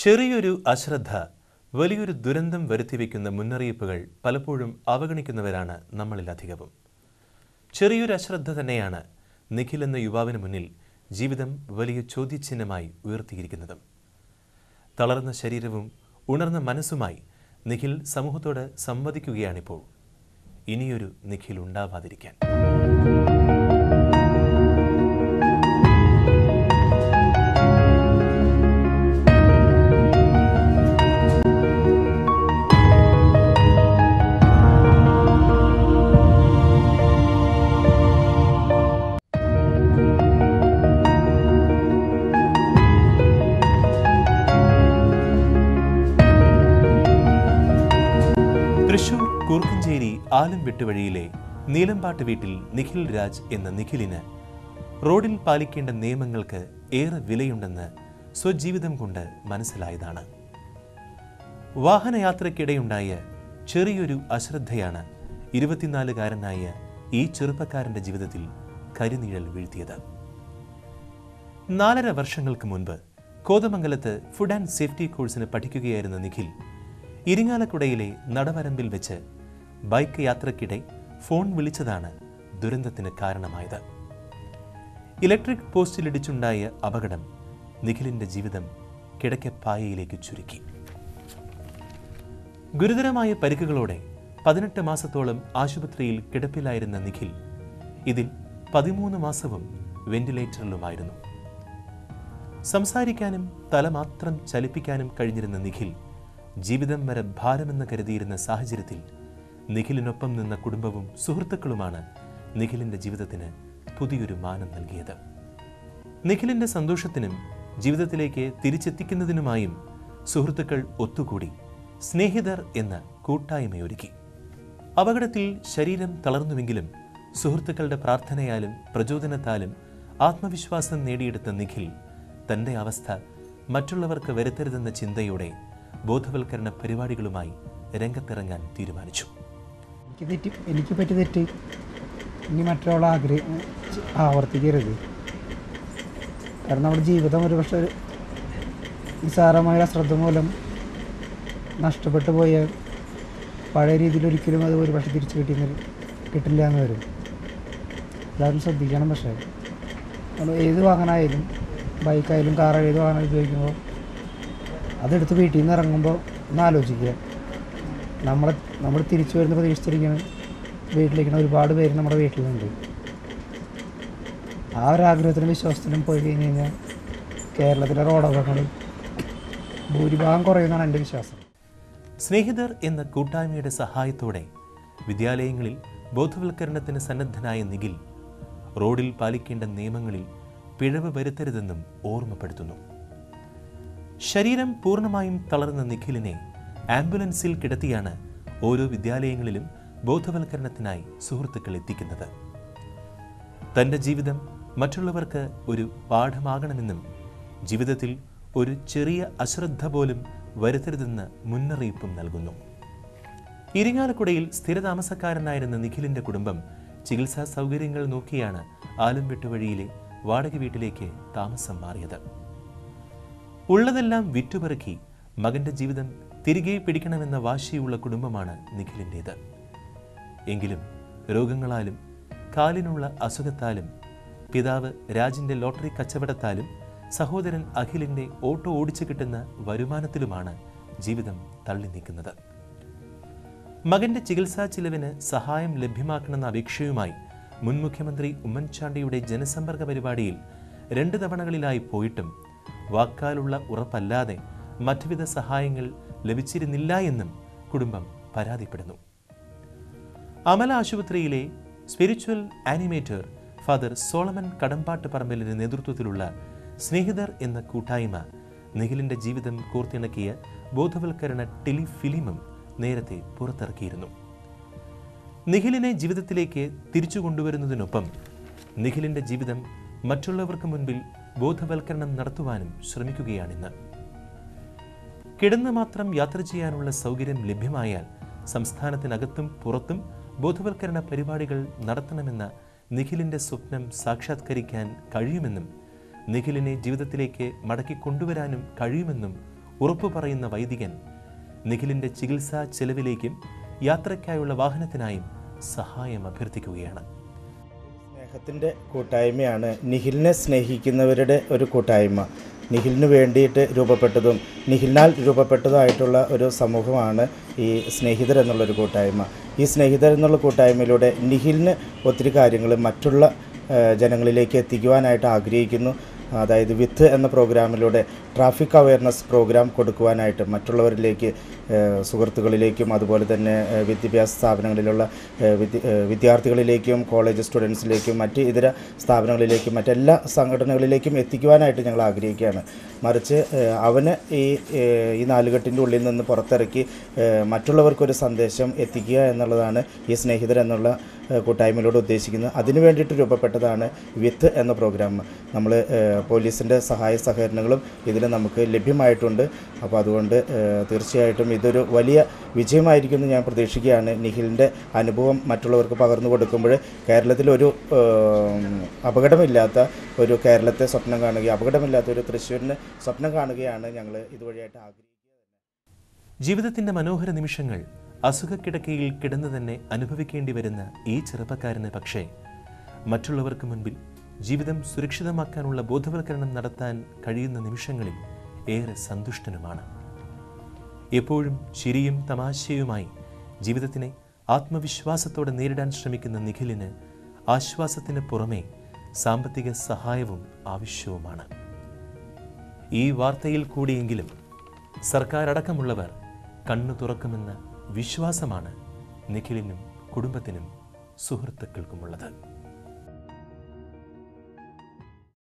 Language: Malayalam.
ചെറിയൊരു അശ്രദ്ധ വലിയൊരു ദുരന്തം വരുത്തിവെക്കുന്ന മുന്നറിയിപ്പുകൾ പലപ്പോഴും അവഗണിക്കുന്നവരാണ് നമ്മളിലധികവും ചെറിയൊരു അശ്രദ്ധ തന്നെയാണ് നിഖിൽ എന്ന യുവാവിന് മുന്നിൽ ജീവിതം വലിയ ചോദ്യചിഹ്നമായി ഉയർത്തിയിരിക്കുന്നതും തളർന്ന ശരീരവും ഉണർന്ന മനസ്സുമായി നിഖിൽ സമൂഹത്തോട് സംവദിക്കുകയാണിപ്പോൾ ഇനിയൊരു നിഖിൽ ഉണ്ടാവാതിരിക്കാൻ തൃശൂർ കൂർക്കഞ്ചേരി ആലം വെട്ടുവഴിയിലെ നീലമ്പാട്ട് വീട്ടിൽ നിഖിൽ രാജ് എന്ന നിഖിലിന് റോഡിൽ പാലിക്കേണ്ട നിയമങ്ങൾക്ക് ഏറെ വിലയുണ്ടെന്ന് സ്വജീവിതം കൊണ്ട് മനസ്സിലായതാണ് വാഹനയാത്രയ്ക്കിടെയുണ്ടായ ചെറിയൊരു അശ്രദ്ധയാണ് ഇരുപത്തിനാലുകാരനായ ഈ ചെറുപ്പക്കാരന്റെ ജീവിതത്തിൽ കരിനിഴൽ വീഴ്ത്തിയത് നാലര വർഷങ്ങൾക്ക് മുൻപ് കോതമംഗലത്ത് ഫുഡ് ആൻഡ് സേഫ്റ്റി കോഴ്സിന് പഠിക്കുകയായിരുന്ന നിഖിൽ ഇരിങ്ങാലക്കുടയിലെ നടവരമ്പിൽ വെച്ച് ബൈക്ക് യാത്രക്കിടെ ഫോൺ വിളിച്ചതാണ് ദുരന്തത്തിന് കാരണമായത് ഇലക്ട്രിക് പോസ്റ്റിലിടിച്ചുണ്ടായ അപകടം നിഖിലിന്റെ ജീവിതം കിടക്കപ്പായയിലേക്ക് ചുരുക്കി ഗുരുതരമായ പരിക്കുകളോടെ പതിനെട്ട് മാസത്തോളം ആശുപത്രിയിൽ കിടപ്പിലായിരുന്ന നിഖിൽ ഇതിൽ പതിമൂന്ന് മാസവും വെന്റിലേറ്ററിലുമായിരുന്നു സംസാരിക്കാനും തല മാത്രം ചലിപ്പിക്കാനും കഴിഞ്ഞിരുന്ന നിഖിൽ ജീവിതം വരെ ഭാരമെന്ന് കരുതിയിരുന്ന സാഹചര്യത്തിൽ നിഖിലിനൊപ്പം നിന്ന കുടുംബവും സുഹൃത്തുക്കളുമാണ് നിഖിലിന്റെ ജീവിതത്തിന് പുതിയൊരു മാനം നൽകിയത് നിഖിലിന്റെ സന്തോഷത്തിനും ജീവിതത്തിലേക്ക് തിരിച്ചെത്തിക്കുന്നതിനുമായും സുഹൃത്തുക്കൾ ഒത്തുകൂടി സ്നേഹിതർ എന്ന കൂട്ടായ്മയൊരുക്കി അപകടത്തിൽ ശരീരം തളർന്നുവെങ്കിലും സുഹൃത്തുക്കളുടെ പ്രാർത്ഥനയാലും പ്രചോദനത്താലും ആത്മവിശ്വാസം നേടിയെടുത്ത നിഖിൽ തന്റെ അവസ്ഥ മറ്റുള്ളവർക്ക് വരുത്തരുതെന്ന ചിന്തയോടെ ബോധവൽക്കരണ പരിപാടികളുമായി രംഗത്തിറങ്ങാൻ തീരുമാനിച്ചു എനിക്ക് തെറ്റി എനിക്ക് പറ്റി തെറ്റ് ഇനി മറ്റൊരാളെ ആഗ്രഹ ആവർത്തിക്കരുത് കാരണം നമ്മുടെ ജീവിതം ഒരു പക്ഷേ നിസ്സാരമായ ശ്രദ്ധ മൂലം നഷ്ടപ്പെട്ടു പോയ പഴയ രീതിയിൽ ഒരിക്കലും അത് ഒരു പക്ഷെ തിരിച്ചു കിട്ടിയെന്ന് കിട്ടില്ല എന്ന് വരും എല്ലാവരും ശ്രദ്ധിക്കണം പക്ഷേ നമ്മൾ ഏത് വാഹനമായാലും ബൈക്കായാലും കാറായാലും ഏത് വാഹനം ഉപയോഗിക്കുമ്പോൾ അതെടുത്ത് വീട്ടിൽ നിന്ന് ഇറങ്ങുമ്പോൾ ഒന്ന് ആലോചിക്കുക നമ്മളെ നമ്മൾ തിരിച്ചു വരുന്ന പ്രതീക്ഷിച്ചിരിക്കുന്ന വീട്ടിലിരിക്കുന്ന ഒരുപാട് പേര് നമ്മുടെ വീട്ടിലുണ്ട് ആ ഒരു ആഗ്രഹത്തിനും വിശ്വാസത്തിനും പോയി കഴിഞ്ഞ് കഴിഞ്ഞാൽ കേരളത്തിലെ റോഡ് അപകടങ്ങൾ ഭൂരിഭാഗം കുറയുമെന്നാണ് എൻ്റെ വിശ്വാസം സ്നേഹിതർ എന്ന കൂട്ടായ്മയുടെ സഹായത്തോടെ വിദ്യാലയങ്ങളിൽ ബോധവൽക്കരണത്തിന് സന്നദ്ധനായ നിഖിൽ റോഡിൽ പാലിക്കേണ്ട നിയമങ്ങളിൽ പിഴവ് വരുത്തരുതെന്നും ഓർമ്മപ്പെടുത്തുന്നു ശരീരം പൂർണ്ണമായും തളർന്ന നിഖിലിനെ ആംബുലൻസിൽ കിടത്തിയാണ് ഓരോ വിദ്യാലയങ്ങളിലും ബോധവൽക്കരണത്തിനായി സുഹൃത്തുക്കൾ എത്തിക്കുന്നത് തന്റെ ജീവിതം മറ്റുള്ളവർക്ക് ഒരു പാഠമാകണമെന്നും ജീവിതത്തിൽ ഒരു ചെറിയ അശ്രദ്ധ പോലും വരുത്തരുതെന്ന് മുന്നറിയിപ്പും നൽകുന്നു ഇരിങ്ങാലക്കുടയിൽ സ്ഥിരതാമസക്കാരനായിരുന്ന നിഖിലിന്റെ കുടുംബം ചികിത്സാ സൗകര്യങ്ങൾ നോക്കിയാണ് ആലംവെട്ടുവഴിയിലെ വാടക വീട്ടിലേക്ക് താമസം മാറിയത് ഉള്ളതെല്ലാം വിറ്റുപെറുക്കി മകന്റെ ജീവിതം തിരികെ പിടിക്കണമെന്ന വാശിയുള്ള കുടുംബമാണ് നിഖിലിൻ്റേത് എങ്കിലും രോഗങ്ങളാലും കാലിനുള്ള അസുഖത്താലും പിതാവ് രാജിന്റെ ലോട്ടറി കച്ചവടത്താലും സഹോദരൻ അഖിലിന്റെ ഓട്ടോ ഓടിച്ചു കിട്ടുന്ന വരുമാനത്തിലുമാണ് ജീവിതം തള്ളി നീക്കുന്നത് മകന്റെ ചികിത്സാ ചിലവിന് സഹായം ലഭ്യമാക്കണമെന്ന അപേക്ഷയുമായി മുൻ മുഖ്യമന്ത്രി ഉമ്മൻചാണ്ടിയുടെ ജനസമ്പർക്ക പരിപാടിയിൽ രണ്ട് തവണകളിലായി പോയിട്ടും വാക്കാലുള്ള ഉറപ്പല്ലാതെ മറ്റുവിധ സഹായങ്ങൾ ലഭിച്ചിരുന്നില്ല എന്നും കുടുംബം പരാതിപ്പെടുന്നു അമല ആശുപത്രിയിലെ spiritual animator father Solomon Kadambattu പറമ്പലിന്റെ നേതൃത്വത്തിലുള്ള സ്നേഹിതർ എന്ന കൂട്ടായ്മ നിഖിലിന്റെ ജീവിതം കോർത്തിണക്കിയ ബോധവൽക്കരണ ടെലിഫിലിമും നേരത്തെ പുറത്തിറക്കിയിരുന്നു നിഖിലിനെ ജീവിതത്തിലേക്ക് തിരിച്ചു കൊണ്ടുവരുന്നതിനൊപ്പം നിഖിലിന്റെ ജീവിതം മറ്റുള്ളവർക്ക് മുൻപിൽ ബോധവൽക്കരണം നടത്തുവാനും ശ്രമിക്കുകയാണിന്ന് കിടന്ന് മാത്രം യാത്ര ചെയ്യാനുള്ള സൗകര്യം ലഭ്യമായാൽ സംസ്ഥാനത്തിനകത്തും പുറത്തും ബോധവൽക്കരണ പരിപാടികൾ നടത്തണമെന്ന നിഖിലിന്റെ സ്വപ്നം സാക്ഷാത്കരിക്കാൻ കഴിയുമെന്നും നിഖിലിനെ ജീവിതത്തിലേക്ക് മടക്കി കൊണ്ടുവരാനും കഴിയുമെന്നും ഉറപ്പു പറയുന്ന വൈദികൻ നിഖിലിന്റെ ചികിത്സാ ചെലവിലേക്കും യാത്രയ്ക്കായുള്ള വാഹനത്തിനായും സഹായം അഭ്യർത്ഥിക്കുകയാണ് സ്നേഹത്തിൻ്റെ കൂട്ടായ്മയാണ് നിഖിലിനെ സ്നേഹിക്കുന്നവരുടെ ഒരു കൂട്ടായ്മ നിഖിലിന് വേണ്ടിയിട്ട് രൂപപ്പെട്ടതും നിഖിലിനാൽ രൂപപ്പെട്ടതുമായിട്ടുള്ള ഒരു സമൂഹമാണ് ഈ സ്നേഹിതർ എന്നുള്ളൊരു കൂട്ടായ്മ ഈ സ്നേഹിതർ എന്നുള്ള കൂട്ടായ്മയിലൂടെ നിഖിലിന് ഒത്തിരി കാര്യങ്ങൾ മറ്റുള്ള ആ, ജനങ്ങളിലേക്ക് എത്തിക്കുവാനായിട്ട് ആഗ്രഹിക്കുന്നു അതായത് വിത്ത് എന്ന പ്രോഗ്രാമിലൂടെ ട്രാഫിക് അവയർനെസ് പ്രോഗ്രാം കൊടുക്കുവാനായിട്ട് മറ്റുള്ളവരിലേക്ക് ഏഹ്, സുഹൃത്തുക്കളിലേക്കും അതുപോലെ തന്നെ ഏഹ്, വിദ്യാഭ്യാസ സ്ഥാപനങ്ങളിലുള്ള ഏഹ്, വിദ്യ- ഏഹ്, വിദ്യാർത്ഥികളിലേക്കും കോളേജ് സ്റ്റുഡൻസിലേക്കും മറ്റ് ഇതര സ്ഥാപനങ്ങളിലേക്കും മറ്റെല്ലാ സംഘടനകളിലേക്കും എത്തിക്കുവാനായിട്ട് ഞങ്ങൾ ആഗ്രഹിക്കുകയാണ് മറിച്ച് ഏഹ്, അവന് ഈ ഏഹ്, ഈ നാലുകെട്ടിൻ്റെ ഉള്ളിൽ നിന്ന് പുറത്തിറക്കി ഏഹ്, മറ്റുള്ളവർക്കൊരു സന്ദേശം എത്തിക്കുക എന്നുള്ളതാണ് ഈ സ്നേഹിതർ എന്നുള്ള ഏഹ്, കൂട്ടായ്മയിലൂടെ ഉദ്ദേശിക്കുന്നത് അതിനു വേണ്ടിയിട്ട് രൂപപ്പെട്ടതാണ് വിത്ത് എന്ന പ്രോഗ്രാം നമ്മൾ പോലീസിൻ്റെ സഹായ സഹകരണങ്ങളും ഇതിൽ നമുക്ക് ലഭ്യമായിട്ടുണ്ട് അപ്പോൾ അതുകൊണ്ട് ഏഹ്, തീർച്ചയായിട്ടും ഇതൊരു വലിയ വിജയമായിരിക്കുമെന്ന് ഞാൻ പ്രതീക്ഷിക്കുകയാണ് നിഖിലിൻ്റെ അനുഭവം മറ്റുള്ളവർക്ക് പകർന്നു കൊടുക്കുമ്പോൾ കേരളത്തിലൊരു ഏഹ്, അപകടമില്ലാത്ത ഒരു കേരളത്തെ സ്വപ്നം കാണുകയും അപകടമില്ലാത്ത ഒരു തൃശ്ശൂരിന് സ്വപ്നം കാണുകയാണ് ഞങ്ങൾ ഇതുവഴിയായിട്ട് ആഗ്രഹിക്കുന്നത് ജീവിതത്തിന്റെ മനോഹര നിമിഷങ്ങൾ അസുഖക്കിടക്കയിൽ കിടന്നു തന്നെ അനുഭവിക്കേണ്ടി വരുന്ന ഈ ചെറുപ്പക്കാരന് പക്ഷേ മറ്റുള്ളവർക്ക് മുൻപിൽ ജീവിതം സുരക്ഷിതമാക്കാനുള്ള ബോധവൽക്കരണം നടത്താൻ കഴിയുന്ന നിമിഷങ്ങളിൽ ഏറെ സന്തുഷ്ടനുമാണ് എപ്പോഴും ചിരിയും തമാശയുമായി ജീവിതത്തിനെ ആത്മവിശ്വാസത്തോടെ നേരിടാൻ ശ്രമിക്കുന്ന നിഖിലിന് ആശ്വാസത്തിന് പുറമെ സാമ്പത്തിക സഹായവും ആവശ്യവുമാണ് ഈ വാർത്തയിൽ കൂടിയെങ്കിലും സർക്കാർ അടക്കമുള്ളവർ കണ്ണു തുറക്കുമെന്ന വിശ്വാസമാണ് നിഖിലിനും കുടുംബത്തിനും സുഹൃത്തുക്കൾക്കുമുള്ളത്